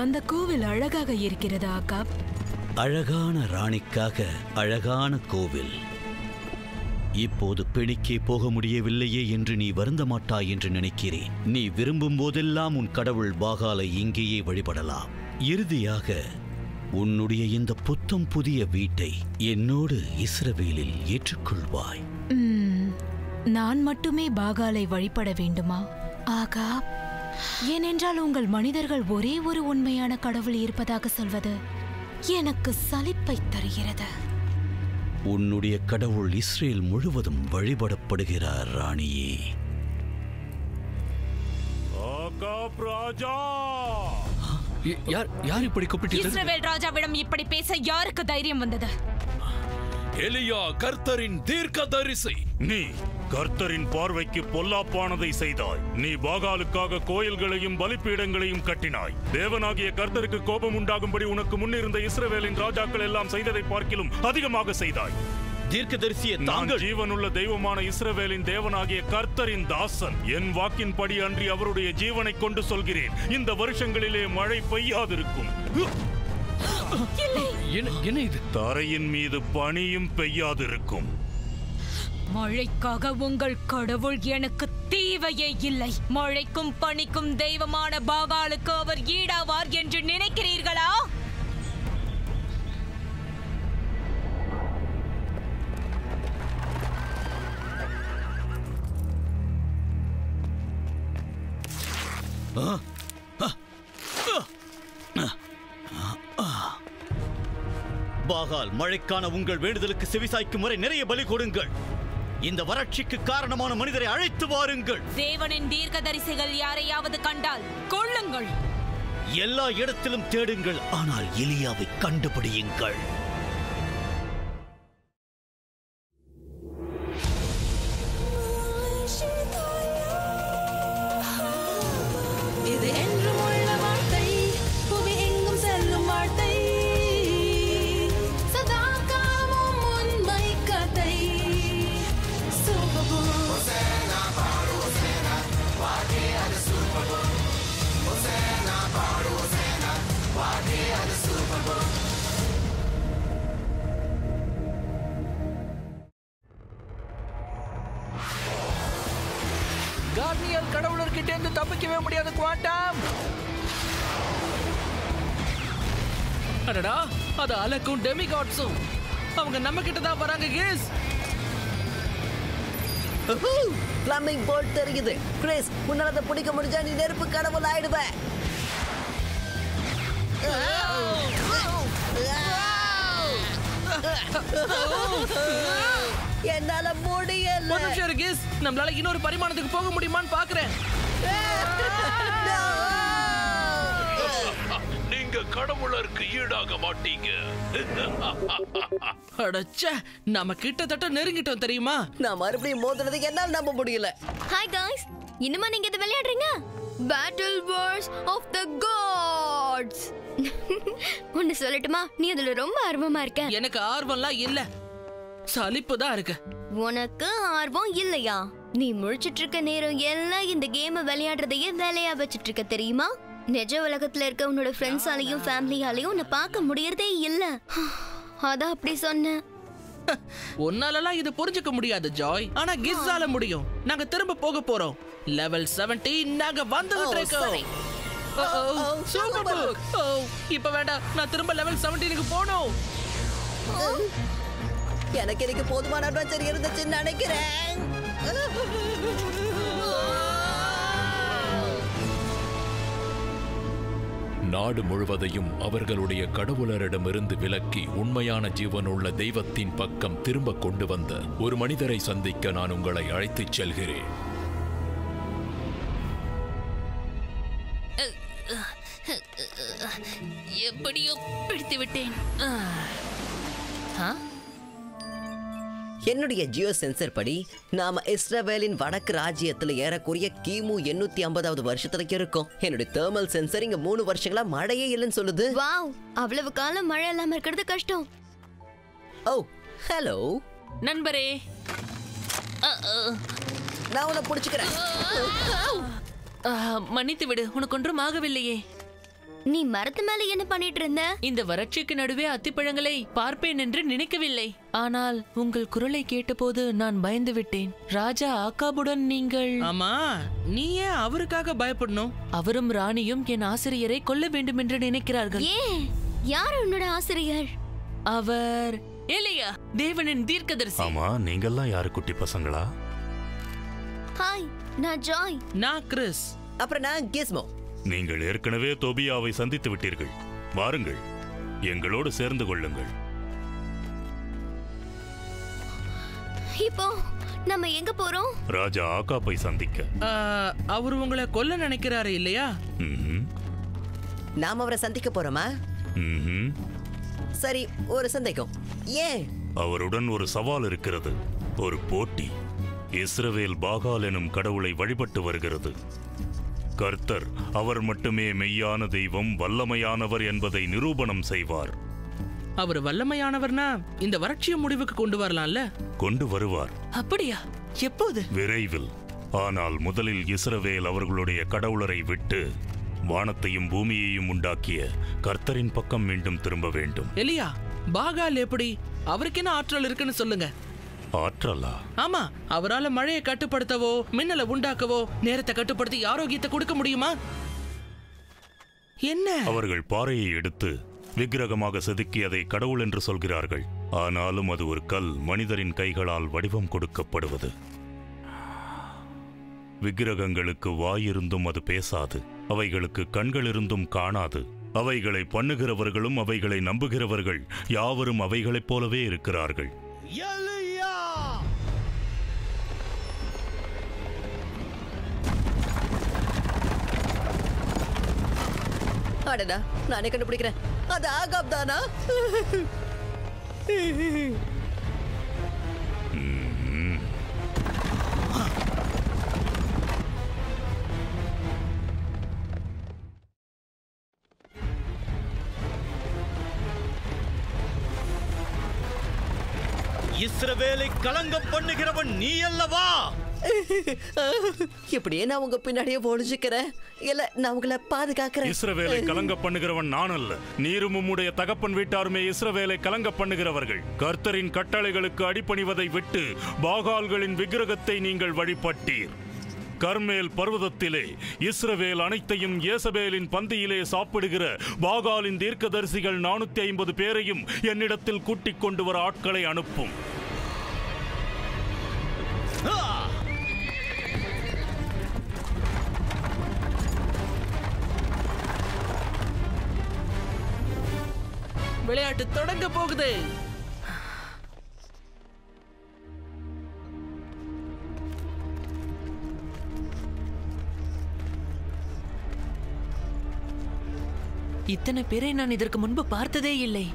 அந்த கோவில் அழகாக இருக்கிறதா ஆகாப் அழகான ராணிக்காக அழகான கோவில் இப்போது பெணிக்கே போக முடியவில்லையே என்று நீ வருந்த மாட்டாய் என்று நினைக்கிறேன் நீ விரும்பும் போதெல்லாம் உன் கடவுள் பாகாலை இங்கேயே வழிபடலாம் இறுதியாக உன்னுடைய இந்த புத்தம் புதிய வீட்டை என்னோடு இஸ்ரவேலில் ஏற்றுக்கொள்வாய் ம், நான் மட்டுமே பாகாலை வழிபட வேண்டுமா ஆகாப் ஏனென்றால் உங்கள் மனிதர்கள் ஒரே ஒரு உண்மையான கடவுள் இருப்பதாக சொல்வது எனக்கு சலிப்பை தருகிறது உன்னுடைய கடவுள் இஸ்ரேல் முழுவதும் வழிபடப்படுகிறார் ராணியே ஆகாப் ராஜா ய- யார் யார் இப்படி கூப்பிட்டு இஸ்ரவேல் ராஜாவிடம் இப்படி பேச யாருக்கு தைரியம் வந்தது எலியா கர்த்தரின் தீர்க்கதரிசி நீ கர்த்தரின் பார்வைக்கு பொல்லாப்பானதை செய்தாய் நீ பாகாலுக்காக கோயில்களையும் பலிப்பீடங்களையும் கட்டினாய் தேவனாகிய கர்த்தருக்கு கோபம் உண்டாகும்படி உனக்கு முன்னிருந்த இஸ்ரவேலின் ராஜாக்கள் எல்லாம் செய்ததை பார்க்கிலும் அதிகமாக செய்தாய் தீர்க்கதரிசிய நான் ஜீவனுள்ள தெய்வமான இஸ்ரவேலின் தேவனாகிய கர்த்தரின் தாசன் என் வாக்கின்படி அன்றி அவருடைய ஜீவனை கொண்டு சொல்கிறேன் இந்த வருஷங்களிலே மழை பெய்யாதிருக்கும் என்ன என்ன இது தரையின் மீது பனியும் பெய்யாதிருக்கும் மழைக்காக உங்கள் கடவுள் எனக்கு தேவையே இல்லை மழைக்கும் பனிக்கும் தெய்வமான பாகாலுக்கு அவர் ஈடாவார் என்று நினைக்கிறீர்களா பாகால் மழைக்கான உங்கள் வேண்டுதலுக்கு செவிசாய்க்கும் முறை நிறைய பலி கொடுங்கள் இந்த வறட்சிக்கு காரணமான மனிதரை அழைத்து வாருங்கள் தேவனின் தீர்க்கதரிசிகள் யாரையாவது கண்டால் கொள்ளுங்கள் எல்லா இடத்திலும் தேடுங்கள் ஆனால் எலியாவை கண்டுபிடியுங்கள் இது என்றும் உள்ள வார்த்தை புவி எங்கும் செல்லும் வார்த்தை சதா காலமும் உண்மை கதை சூப்பர் கார்னியல் கடவுளர்கிட்ட இருந்து தப்பிக்கவே முடியாது குவாண்டம் அடடா அது அலக்கும் டெமிகாட்ஸும் அவங்க நம்ம கிட்ட தான் வராங்க கேஸ் ஃப்ளமிங் போல் தெரியுது கிறிஸ் உன்னால அதை பிடிக்க முடிஞ்சா நீ நெருப்பு கடவுள் ஆயிடுவ என்னால முடியல ஒரு நிமிஷம் இரு கேஸ் நம்மளால இன்னொரு பரிமாணத்துக்கு போக முடியுமான்னு பாக்குறேன் நீங்க கடவுளருக்கு ஈடாக மாட்டீங்க அடச்சே நம்ம கிட்டத்தட்ட நெருங்கிட்டோம் தெரியுமா நான் மறுபடியும் மோதுனது என்னால் நம்ப முடியல ஹாய் காய்ஸ் இன்னுமா நீங்க இது விளையாடுறீங்க battle wars of the gods ஒன்னு சொல்லட்டுமா நீ அதுல ரொம்ப ஆர்வமா இருக்க எனக்கு ஆர்வம்லாம் இல்ல சலிப்பு தான் இருக்கு உனக்கு ஆர்வம் இல்லையா நீ முழிச்சிட்டு இருக்க நேரம் எல்லாம் இந்த கேமை விளையாடுறதையே வேலையா வச்சிட்டு இருக்க தெரியுமா நிஜ உலகத்துல இருக்க உன்னோட ஃப்ரெண்ட்ஸாலையும் ஃபேமிலியாலையும் உன்னை பார்க்க முடியறதே இல்ல அதான் அப்படி சொன்னேன் உன்னாலலாம் இது புரிஞ்சுக்க முடியாது ஜாய் ஆனா கிஸ்ஸால முடியும் நாங்க திரும்ப போக போறோம் லெவல் 17 நாங்க வந்துகிட்டு இருக்கோம் சரி. Oh, oh, Oh, super super book. Oh, இப்ப வேண்டாம் நான் திரும்ப லெவல் 17 க்கு போகணும் எனக்கு எனக்கு போதுமான அட்வென்ச்சர் இருந்துச்சுன்னு நினைக்கிறேன் நாடு முழுவதையும் அவர்களுடைய கடவுளரிடமிருந்து விலக்கி உண்மையான ஜீவனுள்ள தெய்வத்தின் பக்கம் திரும்ப கொண்டு வந்த ஒரு மனிதரை சந்திக்க நான் உங்களை அழைத்துச் செல்கிறேன் எப்படியோ பிடித்து விட்டேன் என்னுடைய ஜியோ சென்சர் படி நாம இஸ்ரவேலின் வடக்கு ராஜ்யத்துல ஏறக்குறைய கிமு எண்ணூத்தி ஐம்பதாவது வருஷத்துல இருக்கோம் என்னுடைய தேர்மல் சென்சர் இங்க மூணு வருஷங்களா மழையே இல்லைன்னு சொல்லுது வாவ் அவ்வளவு காலம் மழை இல்லாம இருக்கிறது கஷ்டம் ஓ ஹலோ நண்பரே நான் உன்னை பிடிச்சுக்கிறேன் மன்னித்து விடு உனக்கு ஒன்றும் ஆகவில்லையே நீ மரத்து மேல என்ன பண்ணிட்டு இருந்த இந்த வறட்சிக்கு நடுவே அத்திப்பழங்களை பார்ப்பேன் என்று நினைக்கவில்லை ஆனால் உங்கள் குரலை கேட்டபோது நான் பயந்து விட்டேன் ராஜா ஆக்காபுடன் நீங்கள் ஆமா நீ ஏன் அவருக்காக பயப்படணும் அவரும் ராணியும் என் ஆசிரியரை கொல்ல வேண்டும் என்று நினைக்கிறார்கள் ஏன் யார் உன்னோட ஆசிரியர் அவர் எலியா தேவனின் தீர்க்கதரிசி ஆமா நீங்கெல்லாம் யாரு குட்டி பசங்களா ஹாய் நான் ஜாய் நான் கிறிஸ் அப்புறம் நான் கிஸ்மோ நீங்கள் ஏற்கனவே தொபியாவை சந்தித்து விட்டீர்கள் வாருங்கள் எங்களோடு சேர்ந்து கொள்ளுங்கள் இப்போ நம்ம எங்க போறோம் ராஜா ஆகாப்பை சந்திக்க ஆ, அவர் உங்களை கொல்ல நினைக்கிறாரு இல்லையா ம்ஹும். நாம் அவரை சந்திக்க போறோமா ம்ஹும். சரி ஒரு சந்தேகம் ஏன் அவருடன் ஒரு சவால் இருக்கிறது ஒரு போட்டி இஸ்ரவேல் பாகால் எனும் கடவுளை வழிபட்டு வருகிறது கர்த்தர் அவர் மட்டுமே மெய்யான தெய்வம் வல்லமையானவர் என்பதை நிரூபணம் செய்வார் அவர் வல்லமையானவர்னா இந்த வறட்சியை முடிவுக்கு கொண்டு வரலாம்ல கொண்டு வருவார் அப்படியா எப்போது விரைவில் ஆனால் முதலில் இஸ்ரவேல் அவர்களுடைய கடவுளரை விட்டு வானத்தையும் பூமியையும் உண்டாக்கிய கர்த்தரின் பக்கம் மீண்டும் திரும்ப வேண்டும் எலியா பாகால் எப்படி அவருக்கு என்ன ஆற்றல் இருக்குன்னு சொல்லுங்க ஆற்றலா ஆமா அவரால மழையை கட்டுப்படுத்தவோ மின்னலை உண்டாக்கவோ நேரத்தை கட்டுப்படுத்தி ஆரோக்கியத்தை கொடுக்க முடியுமா என்ன அவர்கள் பாறையை எடுத்து விக்கிரகமாக செதுக்கி அதை கடவுள் என்று சொல்கிறார்கள் ஆனாலும் அது ஒரு கல் மனிதரின் கைகளால் வடிவம் கொடுக்கப்படுவது விக்கிரகங்களுக்கு வாயிருந்தும் அது பேசாது அவைகளுக்கு கண்கள் இருந்தும் காணாது அவைகளை பண்ணுகிறவர்களும் அவைகளை நம்புகிறவர்கள் யாவரும் அவைகளைப் போலவே இருக்கிறார்கள் அடடா நானே கண்டுபிடிக்கிறேன் அது ஆகாப் தானா இஸ்ரவேலை கலங்கம் பண்ணுகிறவன் நீ அல்லவா இப்படியே நான் உங்க பின்னாடியே ஒழிஞ்சுக்கிறேன் இல்ல நான் உங்களை பாதுகாக்கிறேன் இஸ்ரவேலை கலங்க பண்ணுகிறவன் நான் அல்ல நீரும் உம்முடைய தகப்பன் வீட்டாருமே இஸ்ரவேலை கலங்க பண்ணுகிறவர்கள் கர்த்தரின் கட்டளைகளுக்கு அடிபணிவதை விட்டு பாகால்களின் விக்கிரகத்தை நீங்கள் வழிபட்டீர் கர்மேல் பர்வதத்திலே இஸ்ரவேல் அனைத்தையும் ஏசபேலின் பந்தியிலே சாப்பிடுகிற பாகாலின் தீர்க்கதரிசிகள் நானூத்தி ஐம்பது பேரையும் என்னிடத்தில் கூட்டிக் கொண்டு வர ஆட்களை அனுப்பும் விளையாட்டு தொடங்க போகுது இத்தனை பேரை நான் இதற்கு முன்பு பார்த்ததே இல்லை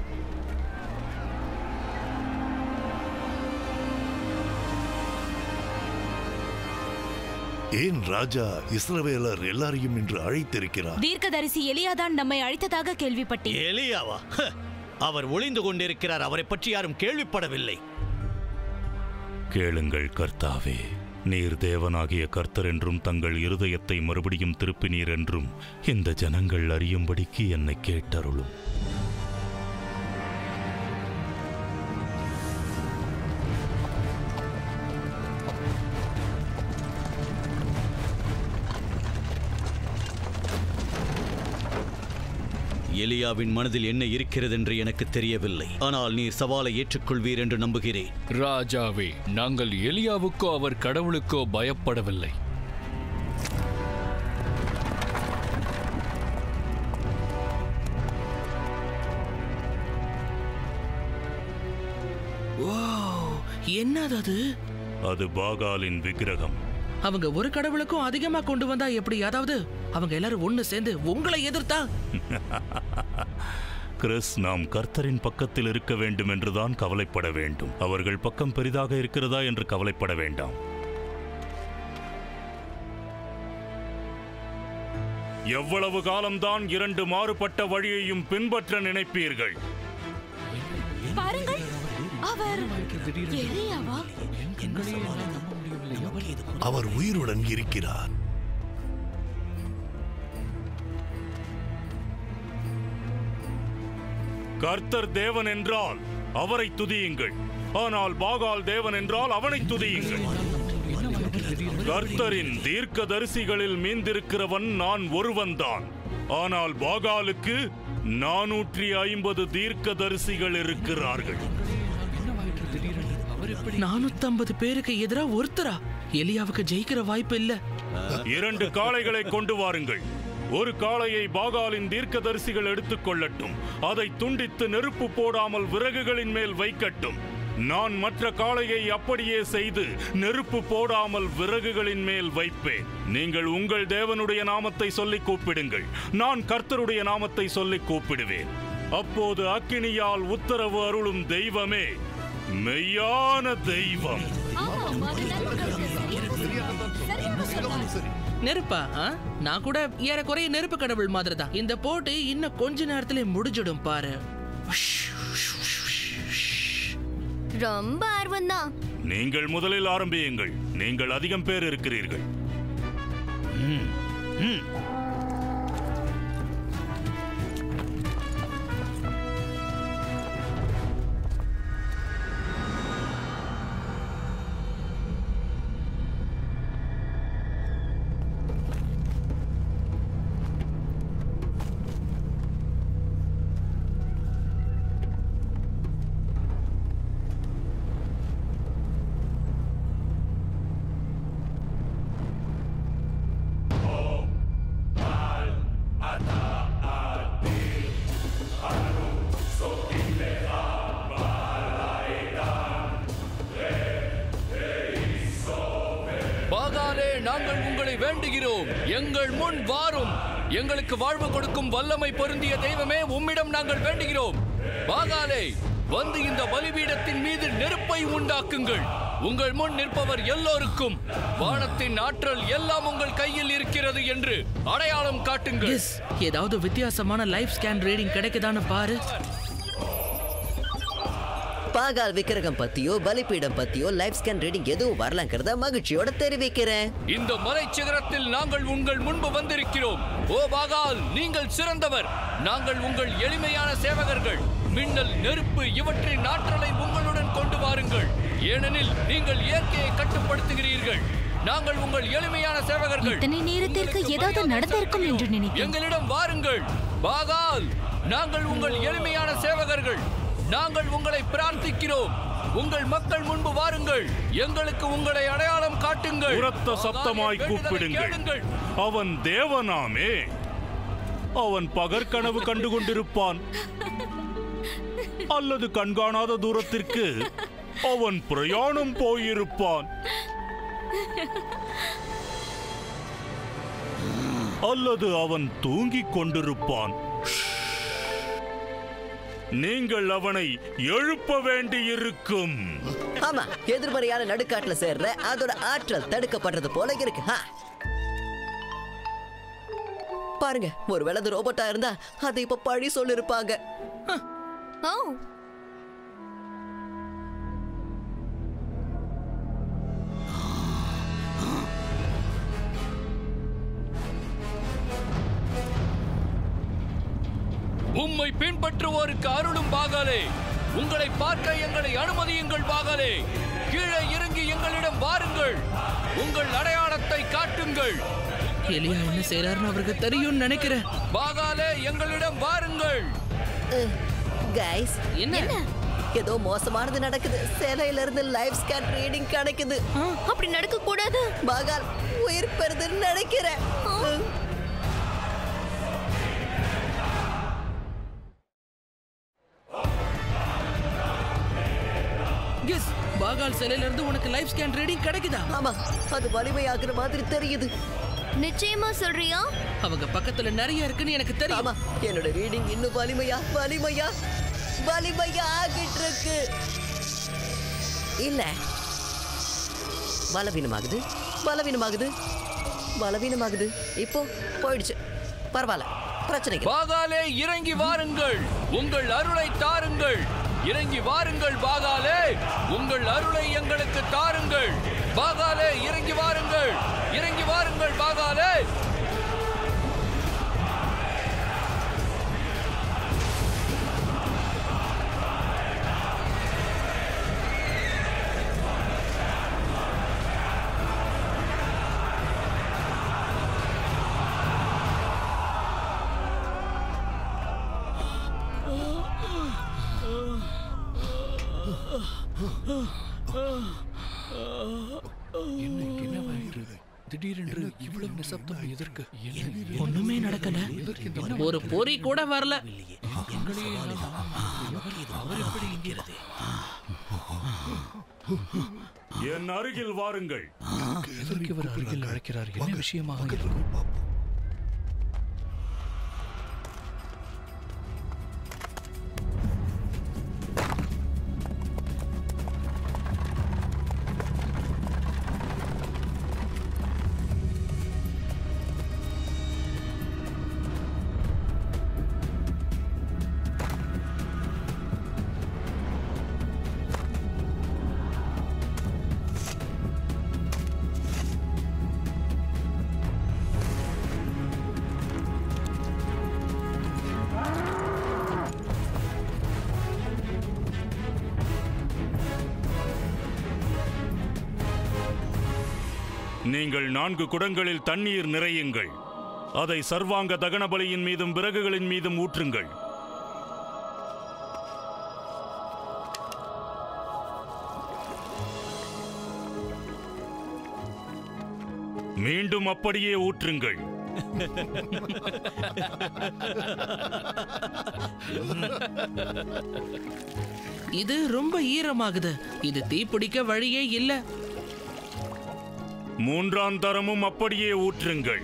ஏன் ராஜா இஸ்ரவேலர் எல்லாரையும் இன்று அழைத்திருக்கிறார் தீர்க்கதரிசி எலியாதான் நம்மை அழைத்ததாக கேள்விப்பட்டேன் எலியாவா ஹ, அவர் ஒளிந்து கொண்டிருக்கிறார் அவரை பற்றி யாரும் கேள்விப்படவில்லை கேளுங்கள் கர்த்தாவே நீர் தேவனாகிய கர்த்தர் என்றும் தங்கள் இருதயத்தை மறுபடியும் திருப்பினீர் என்றும் இந்த ஜனங்கள் அறியும்படிக்கு என்னை கேட்டருளும் எலியாவின் மனதில் என்ன இருக்கிறதென்று எனக்கு தெரியவில்லை ஆனால் நீர் சவாலை ஏற்றுக்கொள்வீர் என்று நம்புகிறேன் ராஜாவே நாங்கள் எலியாவுக்கோ அவர் கடவுளுக்கோ பயப்படவில்லை ஓ என்னது அது அது பாகாலின் விக்கிரகம் அவங்க ஒரு கடவுளுக்கும் அதிகமா கொண்டு வந்தா எப்படி அதாவது அவங்க எல்லாரும் ஒண்ணு சேர்ந்து உங்களை எதிர்த்தா கிறிஸ் நாம் கர்த்தரின் பக்கத்தில் இருக்க வேண்டும் என்றுதான் கவலைப்பட வேண்டும் அவர்கள் பக்கம் பெரிதாக இருக்கிறதா என்று கவலைப்பட வேண்டாம் எவ்வளவு காலம்தான் இரண்டு மாறுபட்ட வழியையும் பின்பற்ற நினைப்பீர்கள் பாருங்கள் அவர் எலியாவா அவர் உயிருடன் இருக்கிறார் கர்த்தர் தேவன் என்றால் அவரை துதியுங்கள் ஆனால் பாகால் தேவன் என்றால் அவனை துதியுங்கள் கர்த்தரின் தீர்க்கதரிசிகளில் மீந்திருக்கிறவன் நான் ஒருவன்தான் ஆனால் பாகாலுக்கு நானூற்றி ஐம்பது தீர்க்கதரிசிகள் இருக்கிறார்கள் நானூத்தம்பது பேருக்கு எதிரா ஒருத்தரா எலியாவுக்கு ஜெயிக்கிற வாய்ப்பு இல்ல இரண்டு காளைகளை கொண்டு வாருங்கள் ஒரு காளையை பாகாலின் தீர்க்கதரிசிகள் எடுத்துக் கொள்ளட்டும் அதை துண்டித்து நெருப்பு போடாமல் விறகுகளின் மேல் வைக்கட்டும் நான் மற்ற காளையை அப்படியே செய்து நெருப்பு போடாமல் விறகுகளின் மேல் வைப்பேன் நீங்கள் உங்கள் தேவனுடைய நாமத்தை சொல்லி கூப்பிடுங்கள் நான் கர்த்தருடைய நாமத்தை சொல்லி கூப்பிடுவேன் அப்போது அக்கினியால் உத்தரவு அருளும் தெய்வமே மெய்யான தெய்வம் நெருப்பா ஆ? நான் கூட ஏறக்குறைய நெருப்பு கடவுள் மாதிரி தான் இந்த போட்டி இன்னும் கொஞ்ச நேரத்துல முடிஞ்சிடும் பாரு ரொம்ப ஆர்வம்தான் நீங்கள் முதலில் ஆரம்பியுங்கள் நீங்கள் அதிகம் பேர் இருக்கிறீர்கள் பாகாலே நாங்கள் உங்களை வேண்டுகிறோம் எங்கள் முன் வாரும் எங்களுக்கு வாழ்வு கொடுக்கும் வல்லமை பொருந்திய தெய்வமே உம்மிடம் நாங்கள் வேண்டுகிறோம் பாகாலே வந்து இந்த பலிபீடத்தின் மீது நெருப்பை உண்டாக்குங்கள் உங்கள் முன் நிற்பவர் எல்லோருக்கும் வானத்தின் ஆற்றல் எல்லாம் உங்கள் கையில் இருக்கிறது என்று அடையாளம் காட்டுங்கள் எஸ் ஏதாவது வித்தியாசமான லைஃப் ஸ்கேன் ரீடிங் கிடைக்குதான்னு பாரு பாகால் விக்கிரகம் பத்தியோ பலிபீடம் பத்தியோ லைஃப் ஸ்கேன் ரீடிங் எதுவும் வரலங்கிறத மகிழ்ச்சியோட தெரிவிக்கிறேன் இந்த மலைச்சிகரத்தில் நாங்கள் உங்கள் முன்பு வந்திருக்கிறோம் ஓ பாகால் நீங்கள் சிறந்தவர் நாங்கள் உங்கள் எளிமையான சேவகர்கள் மின்னல் நெருப்பு இவற்றின் ஆற்றலை உங்களுடன் கொண்டு வாருங்கள் ஏனெனில் நீங்கள் இயற்கையை கட்டுப்படுத்துகிறீர்கள் நாங்கள் உங்கள் எளிமையான சேவகர்கள் இத்தனை நேரத்திற்கு ஏதாவது நடந்திருக்கும் என்று நினைத்தேன் எங்களிடம் வாருங்கள் பாகால் நாங்கள் உங்கள் எளிமையான சேவகர்கள் நாங்கள் உங்களை பிரார்த்திக்கிறோம் உங்கள் மக்கள் முன்பு வாருங்கள் எங்களுக்கு உங்களை அடையாளம் காட்டுங்கள் உரத்த சப்தமாய் பாகாலே, கூப்பிடுங்கள் கேளுங்கள். அவன் தேவனாமே அவன் பகற்கனவு கண்டு கொண்டிருப்பான் அல்லது கண்காணாத தூரத்திற்கு அவன் பிரயாணம் போயிருப்பான் அல்லது அவன் தூங்கிக் கொண்டிருப்பான் நீங்கள் அவனை எழுப்ப வேண்டியிருக்கும் ஆமா எதிர்மறையான நடுக்காட்டுல சேர்ற அதோட ஆற்றல் தடுக்கப்படுறது போல இருக்கு ஹா. பாருங்க ஒருவேளை அது ரோபோட்டா இருந்தா அதை இப்ப பழி சொல்லிருப்பாங்க ஓ உம்மை பின்பற்றுவோருக்கு அருளும் பாகாலே உங்களை பார்க்க எங்களை அனுமதியுங்கள் பாகாலே கீழே இறங்கி எங்களிடம் வாருங்கள் உங்கள் அடையாளத்தை காட்டுங்கள் எலியா என்ன செய்யறாருன்னு அவருக்கு தெரியும்னு நினைக்கிறேன் பாகாலே எங்களிடம் வாருங்கள் கைஸ் என்ன ஏதோ மோசமானது நடக்குது சேலையில இருந்து லைஃப் ஸ்கேன் ரீடிங் கிடைக்குது அப்படி நடக்க கூடாது பாகால் உயிர் பெறுதுன்னு நினைக்கிறேன் எஸ் பாகால் சிலையில இருந்து உனக்கு லைஃப் ஸ்கேன் ரீடிங் கிடைக்குதா ஆமா அது வலிமையாக்குற மாதிரி தெரியுது நிச்சயமா சொல்றியா அவங்க பக்கத்துல நிறைய இருக்குன்னு எனக்கு தெரியும் ஆமா என்னோட ரீடிங் இன்னும் வலிமையா வலிமையா வலிமையா ஆகிட்டு இருக்கு இல்ல பலவீனமாகுது பலவீனமாகுது பலவீனமாகுது இப்போ போயிடுச்சு பரவாயில்ல பிரச்சனை இல்லை. பாகாலே இறங்கி வாருங்கள் உங்கள் அருளை தாருங்கள் இறங்கி வாருங்கள் பாகாலே உங்கள் அருளை எங்களுக்கு தாருங்கள் பாகாலே இறங்கி வாருங்கள் இறங்கி வாருங்கள் பாகாலே என்ன என்னவாயிருக்கு திடீரென்று இவ்வளவு நிசப்தம் எதற்கு என்ன ஒண்ணுமே நடக்கல ஒரு பொறி கூட வரல அவர் எப்படி இங்கிறது என் அருகில் வாருங்கள் எதற்கு இவர் அருகில் அழைக்கிறார் என்ன விஷயமாக இருக்கும் நீங்கள் நான்கு குடங்களில் தண்ணீர் நிறையுங்கள் அதை சர்வாங்க தகனபலியின் மீதும் விறகுகளின் மீதும் ஊற்றுங்கள் மீண்டும் அப்படியே ஊற்றுங்கள் இது ரொம்ப ஈரமாகுது இது தீப்பிடிக்க வழியே இல்ல மூன்றாம் தரமும் அப்படியே ஊற்றுங்கள்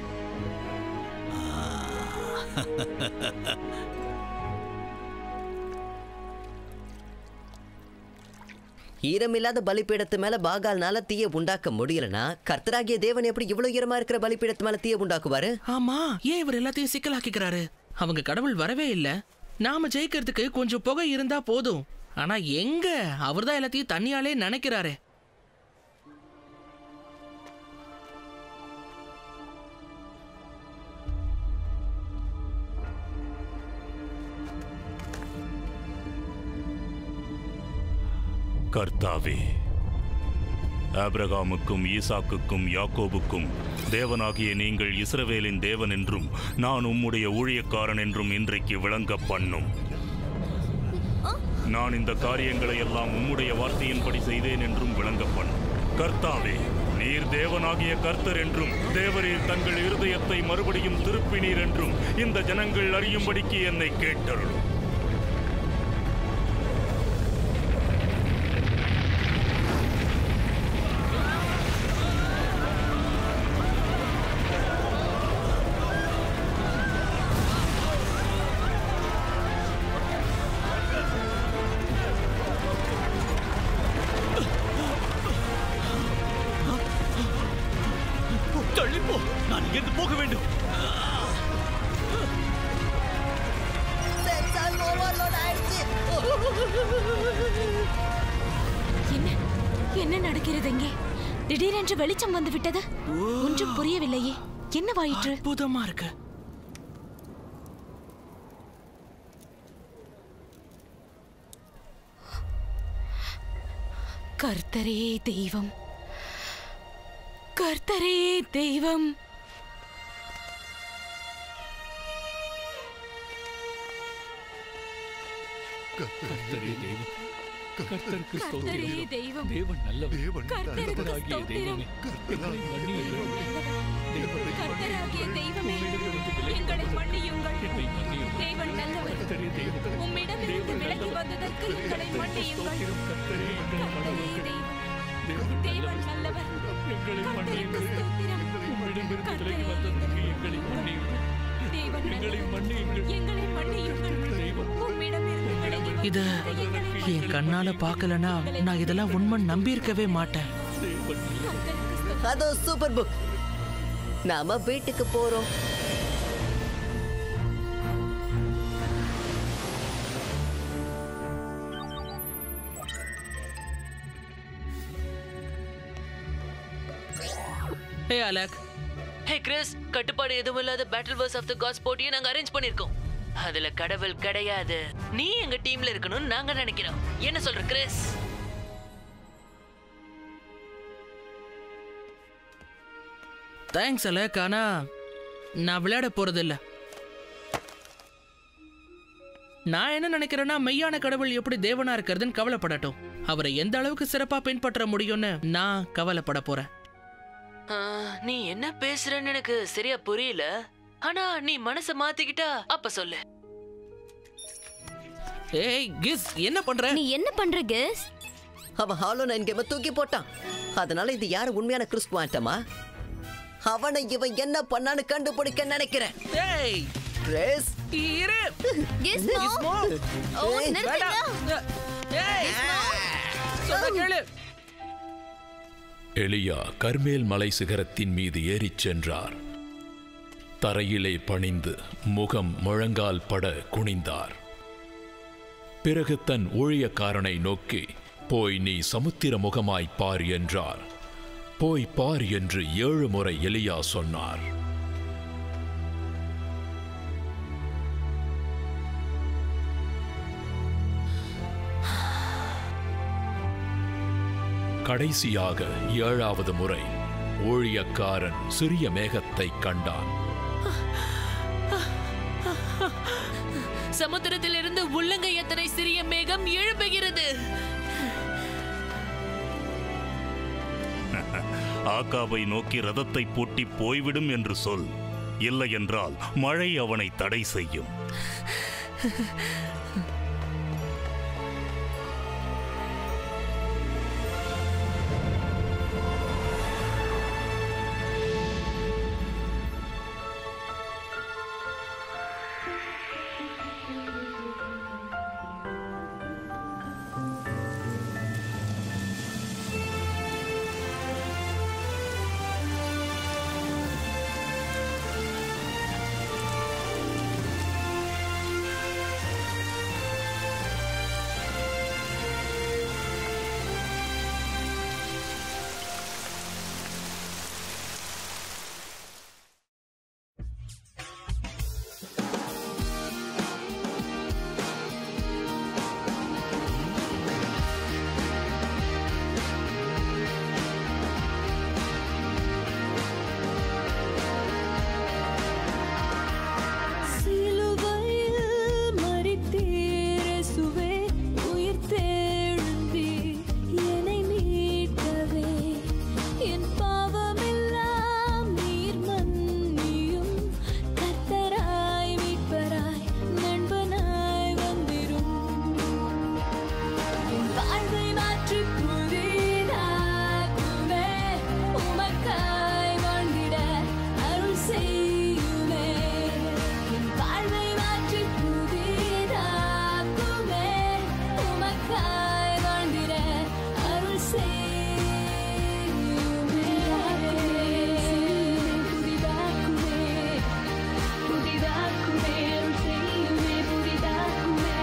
ஈரமில்லாத பலிபீடத்து மேல பாகால்னால தீய உண்டாக்க முடியலனா கர்த்தராகிய தேவன் எப்படி இவ்வளவு ஈரமா இருக்கிற பலிபீடத்து மேல தீய உண்டாக்குவாரு ஆமா ஏன் இவர் எல்லாத்தையும் சிக்கலாக்கிக்கிறாரு அவங்க கடவுள் வரவே இல்ல நாம ஜெயிக்கிறதுக்கு கொஞ்சம் புகை இருந்தா போதும் ஆனா எங்க அவர்தான் எல்லாத்தையும் தண்ணியாலே நினைக்கிறாரே கர்த்தாவே ஆபிரகாமுக்கும் ஈசாக்குக்கும் யாக்கோபுக்கும் தேவனாகிய நீங்கள் இஸ்ரவேலின் தேவன் என்றும் நான் உம்முடைய ஊழியக்காரன் என்றும் இன்றைக்கு விளங்க பண்ணும் நான் இந்த காரியங்களை எல்லாம் உம்முடைய வார்த்தையின்படி செய்தேன் என்றும் விளங்க பண்ணும் கர்த்தாவே நீர் தேவனாகிய கர்த்தர் என்றும் தேவரீர் தங்கள் இருதயத்தை மறுபடியும் திருப்பினீர் என்றும் இந்த ஜனங்கள் அறியும்படிக்கு என்னை கேட்டருளும் தள்ளிப்போ நான் இங்கிருந்து போக வேண்டும் என்ன என்ன நடக்கிறது இங்கே திடீரென்று வெளிச்சம் வந்து விட்டது ஒன்றும் புரியவில்லையே என்னவாயிற்று அற்புதமா இருக்கு கர்த்தரே தெய்வம் கர்த்தரே தெய்வம் கர்த்தரே தெய்வம் கர்த்தருக்கு கர்த்தரே ஸ்தோத்திரம் தெய்வம் தேவன் நல்லவர் தேவன் கர்த்தருக்கு கர்த்தராகிய ஸ்தோத்திரம். தெய்வமே எங்களை மன்னியுங்கள் தேவனை கர்த்தராகிய தெய்வமே எங்களை மன்னியுங்கள் தேவன் நல்லவர் கர்த்தரே தெய்வம் உம்மிடமிருந்து விலகி வந்ததற்கு எங்களை மன்னியுங்கள் ஸ்தோத்திரம் கர்த்தரே எங்களை கர்த்தரே மன்னியுங்கள் தெய்வம் தேவன் தேவன் நல்லவர் எங்களை கர்த்தருக்கு மன்னியுங்கள் ஸ்தோத்திரம் உம்மிடமிருந்து விலகி வந்ததற்கு எங்களை மன்னியுங்கள் தேவன் எங்களை நல்லவர் மன்னியுங்கள் எங்களை மன்னியுங்கள் தெய்வம் உம்மிடமிருந்து விலகி இது வந்ததற்கு எங்களை என் கண்ணால பார்க்கலனா நான் இதெல்லாம் உண்மை நம்பியிருக்கவே மாட்டேன் தேவன் கர்த்தருக்கு ஸ்தோத்திரம். அதோ சூப்பர் புக் நாம வீட்டுக்கு போறோம் ஹே அலக் ஹே கிறிஸ் கட்டுப்பாடு எதுவும் இல்லாத battle wars of the gods போட்டியை நாங்க அரேஞ்ச் பண்ணிருக்கோம் அதுல கடவுள் கிடையாது நீ எங்க டீம்ல இருக்கணும்னு நாங்க நினைக்கிறோம் என்ன சொல்ற கிறிஸ் தேங்க்ஸ் அலக் ஆனா நான் விளையாட போறது இல்ல நான் என்ன நினைக்கிறேன்னா மெய்யான கடவுள் எப்படி தேவனா இருக்கிறதுன்னு கவலைப்படட்டும் அவரை எந்த அளவுக்கு சிறப்பா பின்பற்ற முடியும்னு நான் கவலைப்பட போறேன் ஆ, நீ என்ன பேசுறன்னு எனக்கு சரியா புரியல ஆனா நீ மனச மாத்திக்கிட்டா அப்ப சொல்லு ஏய் கிஸ் என்ன பண்ற நீ என்ன பண்ற கெஸ் அவன் ஹாலோ நைன் கேம தூக்கி போட்டான் அதனால இது யாரு உண்மையான கிறிஸ் குவாண்டமா அவனை இவன் என்ன பண்ணான்னு கண்டுபிடிக்க நினைக்கிறேன் ஏய் கிறிஸ் இரு கிஸ்மோ கிஸ்மோ ஓ ஏய், நிறுத்துங்க ஏய் சொல்ல கேளு எலியா கர்மேல் மலை சிகரத்தின் மீது ஏறிச் சென்றார் தரையிலே பணிந்து முகம் முழங்கால் பட குனிந்தார் பிறகு தன் ஊழியக்காரனை நோக்கி போய் நீ சமுத்திர முகமாய் பார் என்றார் போய் பார் என்று ஏழு முறை எலியா சொன்னார் கடைசியாக ஏழாவது முறை ஊழியக்காரன் சிறிய மேகத்தை கண்டான் சமுத்திரத்திலிருந்து உள்ளங்கை எத்தனை சிறிய மேகம் எழும்புகிறது ஆகாபை நோக்கி ரதத்தை பூட்டி போய்விடும் என்று சொல் இல்லை என்றால் மழை அவனை தடை செய்யும் சிலுவையில் மரித்தீரேசுவே, உயிர்த்தெழுந்தி என்னை மீட்கவே. என் பாவமெல்லாம் நீர் மன்னியும். கர்த்தராய் மீட்பராய் நண்பனாய் வந்திரும். என் வாழ்வை மாற்றிப் புதிதாக்குமே. உமக்காய் வாழ்ந்திட அருள் செய்யுமே. என் வாழ்வை மாற்றிப் புதிதாக்குமே. உமக்காய் வாழ்ந்திட அருள் செய்யுமே. புதிதாக்குமே. புதிதாக்குமே. அருள் செய்யுமே. புதிதாக்குமே.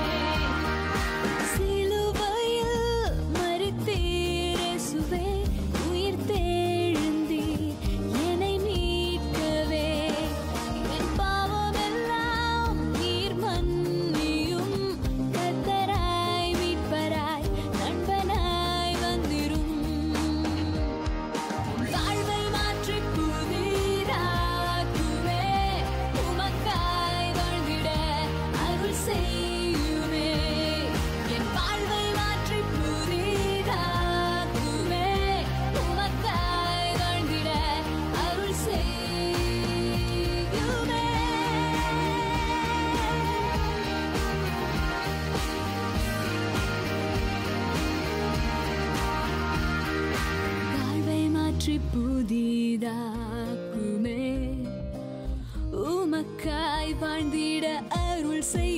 சிலுவையில் மரித்தீரேசுவே, உயிர்த்தெழுந்தீர் என்னை மீட்கவே. என் பாவமெல்லாம் நீர் மன்னியும். கர்த்தராய் மீட்பராய் நண்பனாய் வந்திரும். வாழ்வை மாற்றிப் புதிதாக்குவே. உமக்காய் வாழ்ந்திட அருள் செய்யுமே. என் வாழ்வை மாற்றிப் புதிதாக்குவே. உமக்காய் வாழ்ந்திட அருள் செய்யுமே. வாழ்வை மாற்றி புதிதாக்குமே உமக்காய் வாழ்ந்திட அருள் செய்